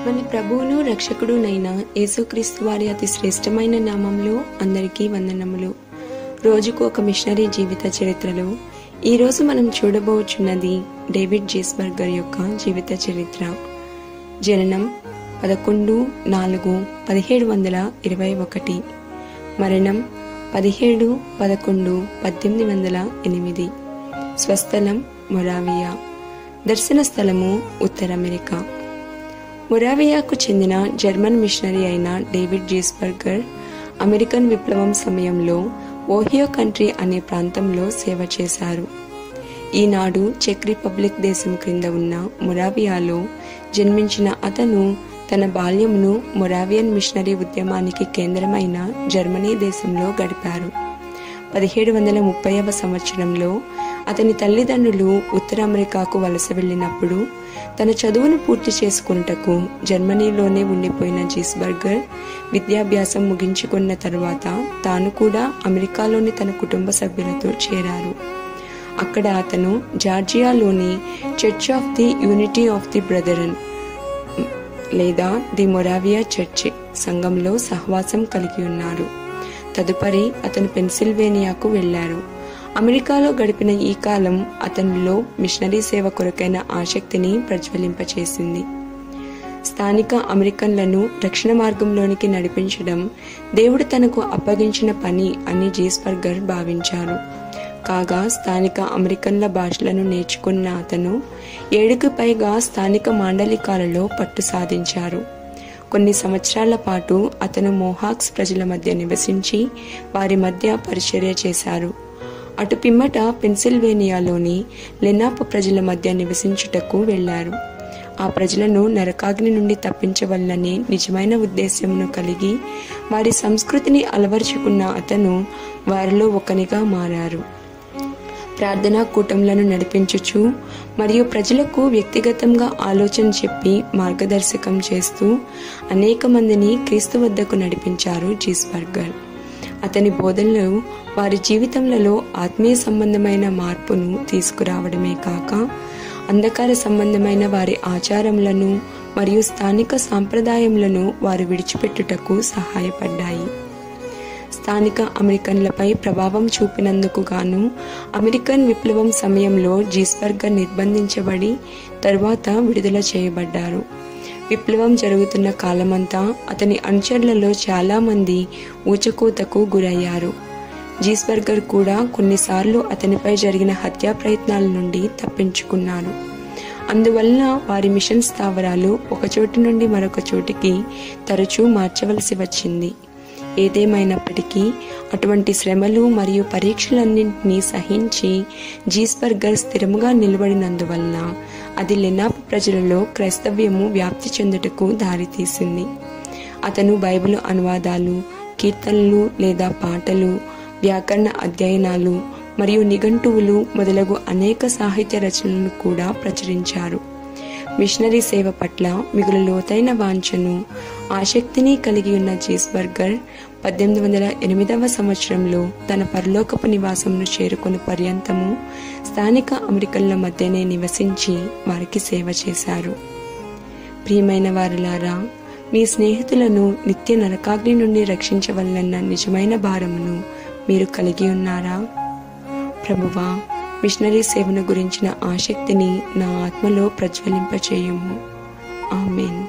మన ప్రభువును రక్షకుడునైన యేసుక్రీస్తు వారి అతి శ్రేష్టమైన నామంలో అందరికీ వందనములు రోజుకు ఒక మిషనరీ జీవిత చరిత్రలో ఈరోజు మనం చూడబోచున్నది డేవిడ్ జేస్బర్గర్ యొక్క జీవిత చరిత్ర జననం పదకొండు నాలుగు పదిహేడు వందల ఇరవై ఒకటి మరణం పదిహేడు పదకొండు పద్దెనిమిది వందల ఎనిమిది స్వస్థలం మొరావియా దర్శన స్థలము ఉత్తర అమెరికా మొరావియాకు చెందిన జర్మన్ మిషనరీ అయిన డేవిడ్ జీస్బర్గర్ అమెరికన్ విప్లవం సమయంలో ఓహియో కంట్రీ అనే ప్రాంతంలో సేవ చేశారు ఈనాడు చెక్ రిపబ్లిక్ దేశం క్రింద ఉన్న మొరావియాలో జన్మించిన అతను తన బాల్యమును మొరావియన్ మిషనరీ ఉద్యమానికి కేంద్రమైన జర్మనీ దేశంలో గడిపారు పదిహేడు వందల ముప్పైవ సంవత్సరంలో అతని తల్లిదండ్రులు ఉత్తర అమెరికాకు వలస వెళ్ళినప్పుడు తన చదువును పూర్తి చేసుకుంటకు జర్మనీలోనే ఉండిపోయిన జీస్బర్గర్ విద్యాభ్యాసం ముగించుకున్న తరువాత తాను కూడా అమెరికాలోని తన కుటుంబ సభ్యులతో చేరారు అక్కడ అతను జార్జియాలోని church of the unity of the brethren లేదా ది మొరావియా చర్చ్ సంఘంలో సహవాసం కలిగి ఉన్నారు తదుపరి అతను పెన్సిల్వేనియాకు వెళ్లారు అమెరికాలో గడిపిన ఈ కాలం అతనిలో మిషనరీ సేవ కొరకైన ఆసక్తిని ప్రజ్వలింపచేసింది స్థానిక అమెరికన్లను రక్షణ మార్గంలోనికి నడిపించడం దేవుడు తనకు అప్పగించిన పని అని జీస్బర్గర్ భావించారు కాగా స్థానిక అమెరికన్ల భాషలను నేర్చుకున్న అతను ఏడుకు పైగా స్థానిక మాండలికాలలో పట్టు సాధించారు కొన్ని సంవత్సరాల పాటు అతను మోహాక్స్ ప్రజల మధ్య నివసించి వారి మధ్య పరిచర్య చేశారు అటు పిమ్మట పెన్సిల్వేనియాలోని లెనాప్ ప్రజల మధ్య నివసించుటకు వెళ్లారు ఆ ప్రజలను నరకాగ్ని నుండి తప్పించవలననే నిజమైన ఉద్దేశ్యమును కలిగి వారి సంస్కృతిని అలవరుచుకున్న అతను వారిలో ఒకనిగా మారారు ప్రార్థనా కూటములను నడిపించుచు మరియు ప్రజలకు వ్యక్తిగతంగా ఆలోచన చెప్పి మార్గదర్శకం చేస్తూ అనేక మందిని క్రీస్తు వద్దకు నడిపించారు జీస్బర్గర్ అతని బోధనలు వారి జీవితంలో ఆత్మీయ సంబంధమైన మార్పును తీసుకురావడమే కాక అంధకార సంబంధమైన వారి ఆచారములను మరియు స్థానిక సాంప్రదాయములను వారు విడిచిపెట్టుటకు సహాయపడ్డాయి స్థానిక అమెరికన్లపై ప్రభావం చూపినందుకు గాను అమెరికన్ విప్లవం సమయంలో జీస్బర్గర్ నిర్బంధించబడి తరువాత విడుదల చేయబడ్డారు విప్లవం జరుగుతున్న కాలమంతా అతని అనుచరులలో చాలామంది ఊచకోతకు గురయ్యారు జీస్బర్గర్ కూడా కొన్నిసార్లు అతనిపై జరిగిన హత్యా ప్రయత్నాల నుండి తప్పించుకున్నారు అందువల్ల వారి మిషన్ స్థావరాలు ఒక చోటు నుండి మరొక చోటికి తరచూ మార్చవలసి వచ్చింది ఏదేమైనప్పటికీ అటువంటి శ్రమలు మరియు పరీక్షలన్నింటినీ సహించి జీస్బర్గర్ స్థిరముగా నిలబడినందువల్ల అది లెనాప్ ప్రజలలో క్రైస్తవ్యము వ్యాప్తి చెందుటకు దారితీసింది అతను బైబిల్ అనువాదాలు కీర్తనలు లేదా పాటలు వ్యాకరణ అధ్యయనాలు మరియు నిఘంటువులు మొదలగు అనేక సాహిత్య రచనలను కూడా ప్రచురించారు మిషనరీ సేవ పట్ల మిగులు లోతైన వాంఛను ఆసక్తిని కలిగి ఉన్న జీస్బర్గర్ పద్దెనిమిది వందల ఎనిమిదవ సంవత్సరంలో తన పరలోకపు నివాసంను చేరుకుని పర్యంతము స్థానిక అమెరికన్ల మధ్యనే నివసించి వారికి సేవ చేశారు ప్రియమైన వారులారా మీ స్నేహితులను నిత్య నరకాగ్ని నుండి రక్షించవలన నిజమైన భారమును మీరు కలిగి ఉన్నారా ప్రభువా మిషనరీ సేవను గురించిన ఆసక్తిని నా ఆత్మలో ప్రజ్వలింపచేయుము ఆమెన్